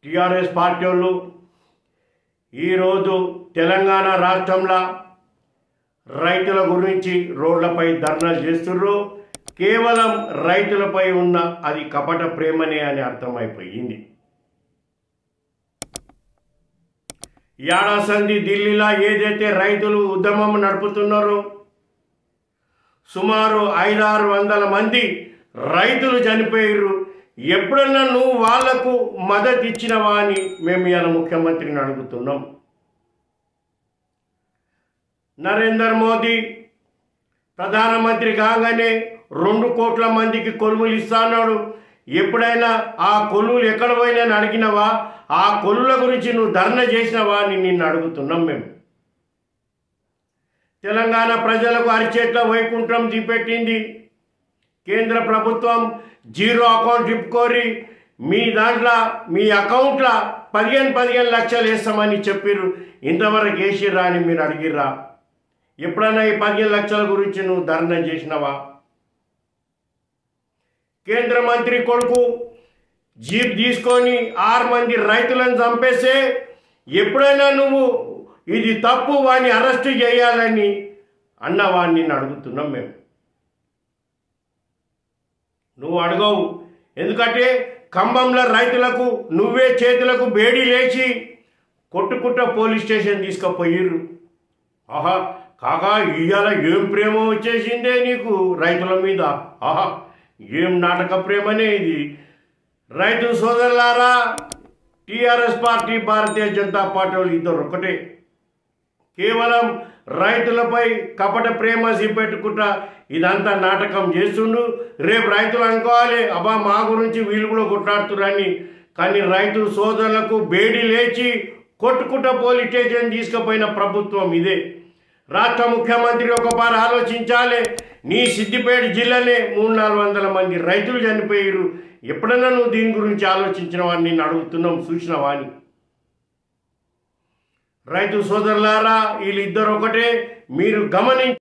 TRS party వాళ్ళు ఈరోజు తెలంగాణ రాష్ట్రంలో రైతుల గురించి రోడ్లపై ధర్నాలు చేస్తుర్రు కేవలం రైతులపై ఉన్న అది కపట ప్రేమనే అని అర్థమైపోయింది యాడాసంది ఢిల్లీలో ఏదైతే రైతులు ఉద్యమం నడుపుతున్నారో సుమారు ఐదారు వందల మంది రైతులు చనిపోయారు ఎప్పుడన్నా నువ్వు వాళ్లకు మద్దతు ఇచ్చినవా అని మేము ఇలా ముఖ్యమంత్రిని అడుగుతున్నాం నరేందర్ మోదీ ప్రధానమంత్రి కాగానే రెండు కోట్ల మందికి కొలువులు ఇస్తాన్నాడు ఎప్పుడైనా ఆ కొలువులు ఎక్కడ పోయినా అని అడిగినవా ఆ కొలువుల గురించి నువ్వు ధర్నా చేసినవా అని నిన్ను అడుగుతున్నాం మేము తెలంగాణ ప్రజలకు అరిచేట్ల వైకుంఠం చూపెట్టింది కేంద్ర ప్రభుత్వం జీరో అకౌంట్ తిప్పుకోరి మీ దాంట్లో మీ అకౌంట్లో పదిహేను పదిహేను లక్షలు వేస్తామని చెప్పిర్రు ఇంతవరకు వేసిర్రా అని మీరు అడిగిర్రా ఎప్పుడైనా ఈ పదిహేను లక్షల గురించి నువ్వు ధర్నా చేసినవా కేంద్ర మంత్రి కొడుకు జీప్ తీసుకొని ఆరు మంది రైతులను చంపేస్తే ఎప్పుడైనా నువ్వు ఇది తప్పు వాడిని అరెస్ట్ చేయాలని అన్నవాడిని నేను అడుగుతున్నాం మేము నువ్వు అడగవు ఎందుకంటే ఖమ్మంలో రైతులకు నువ్వే చేతులకు బేడీ లేచి కొట్టుకుంట పోలీస్ స్టేషన్ తీసుకుపోయిర్రు ఆహా కాకా ఇవాళ ఏం ప్రేమ వచ్చేసిందే నీకు రైతుల మీద ఆహా ఏం నాటక ప్రేమనే ఇది రైతు సోదరులారా TRS party Bharatiya Janata party వాళ్ళు ఇద్దరు ఒకటే కేవలం రైతులపై కపట ప్రేమ చూపెట్టుకుంటా ఇదంతా నాటకం చేస్తుండు రేపు రైతులు అనుకోవాలి అబ్బా మా గురించి వీళ్ళు కూడా కొట్లాడుతురని కానీ రైతు సోదరులకు బేడి లేచి కొట్టుకుంటా పోలీస్ స్టేషన్ తీసుకుపోయిన ప్రభుత్వం ఇదే రాష్ట్ర ముఖ్యమంత్రి ఒకపారి ఆలోచించాలి నీ సిద్దిపేట జిల్లానే మూడు నాలుగు వందల మంది రైతులు చనిపోయారు ఎప్పుడన్నా నువ్వు దీని గురించి ఆలోచించిన వాడిని నేను అడుగుతున్నాం చూసిన వాడిని రైతు సోదరులారా వీళ్ళిద్దరు ఒకటే మీరు గమనించి